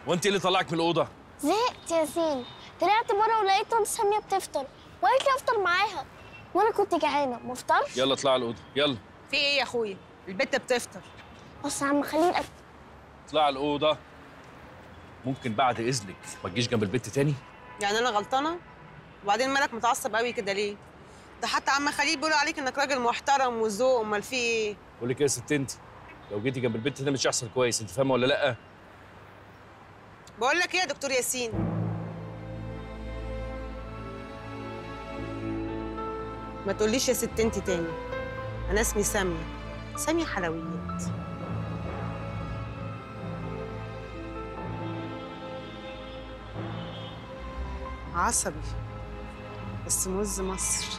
وانت اللي طلعك من الاوضه زهقت يا ياسين طلعت بره ولقيت طنط ساميه بتفطر وقالت لي افطر معاها وانا كنت جعانه ما افطرش يلا اطلع الاوضه يلا في ايه يا اخويا البت بتفطر بس يا عم خليني الاكل اطلع الاوضه ممكن بعد اذنك ما تجيش جنب البت تاني يعني انا غلطانه وبعدين مالك متعصب قوي كده ليه ده حتى عم خليل بيقولوا عليك انك راجل محترم وذوق امال في ايه بقول لك ايه يا ست انت لو جيتي جنب البت ده مش هيحصل كويس انت فاهمه ولا لا بقول لك ايه يا دكتور ياسين ما تقوليش يا ست انت تاني انا اسمي ساميه ساميه حلويات عصبي بس موز مصر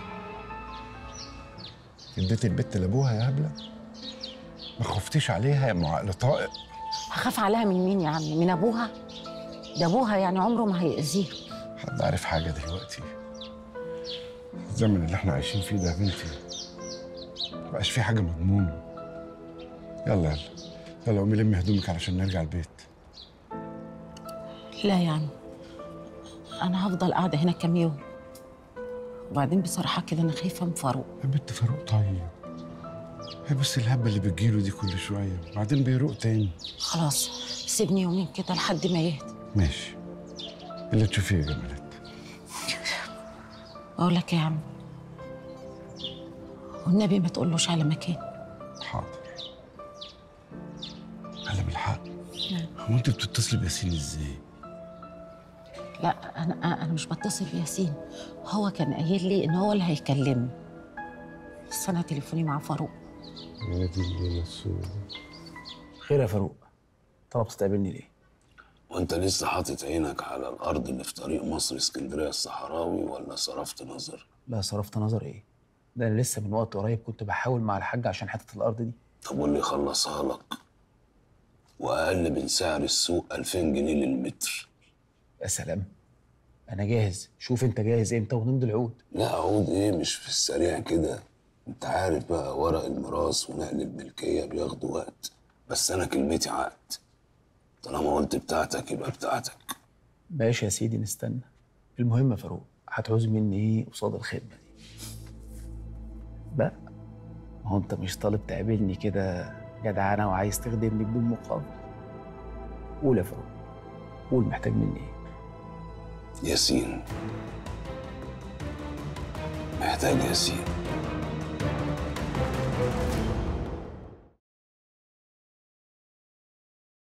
اديتي البت لابوها يا هبله ما خفتيش عليها يا ام عقل طائق هخاف عليها من مين يا عمي من ابوها ده ابوها يعني عمره ما هيأذيها حد عارف حاجه دلوقتي الزمن اللي احنا عايشين فيه ده يا بنتي مبقاش فيه حاجه مضمونه يلا يلا يلا قومي لمي هدومك علشان نرجع البيت لا يا عم انا هفضل قاعده هنا كام يوم وبعدين بصراحه كده انا خايفه من فاروق يا بنت فاروق طيب هي بس الهبه اللي بتجيله دي كل شويه وبعدين بيروق تاني خلاص سيبني يومين كده لحد ما يهدى ماشي اللي تشوفيه يا جمالات اقول لك إيه يا عم والنبي ما تقولوش على مكان حاضر هلا بالحق هو انت بتتصلي بياسين ازاي؟ لا انا انا مش بتصل بياسين هو كان قايل لي ان هو اللي هيكلمني بس انا تليفوني مع فاروق يا دي الليله السوداء خير يا فاروق طلب تستقبلني ليه وانت لسه حاطط عينك على الارض اللي في طريق مصر اسكندريه الصحراوي ولا صرفت نظر لا صرفت نظر ايه ده انا لسه من وقت قريب كنت بحاول مع الحاج عشان حته الارض دي طب واللي يخلصها لك واقل من سعر السوق 2000 جنيه للمتر يا سلام انا جاهز شوف انت جاهز امتى ونمضي العقود لا عقود ايه مش في السريع كده انت عارف بقى ورق الميراث ونقل الملكيه بياخدوا وقت بس انا كلمتي عقد طالما قلت بتاعتك يبقى بتاعتك ماشي يا سيدي نستنى المهم يا فاروق هتعوز مني ايه قصاد الخدمه دي بقى ما هو انت مش طالب تقابلني كده جدعانه وعايز تخدمني بدون مقابل قول يا فاروق قول محتاج مني ايه ياسين محتاج ياسين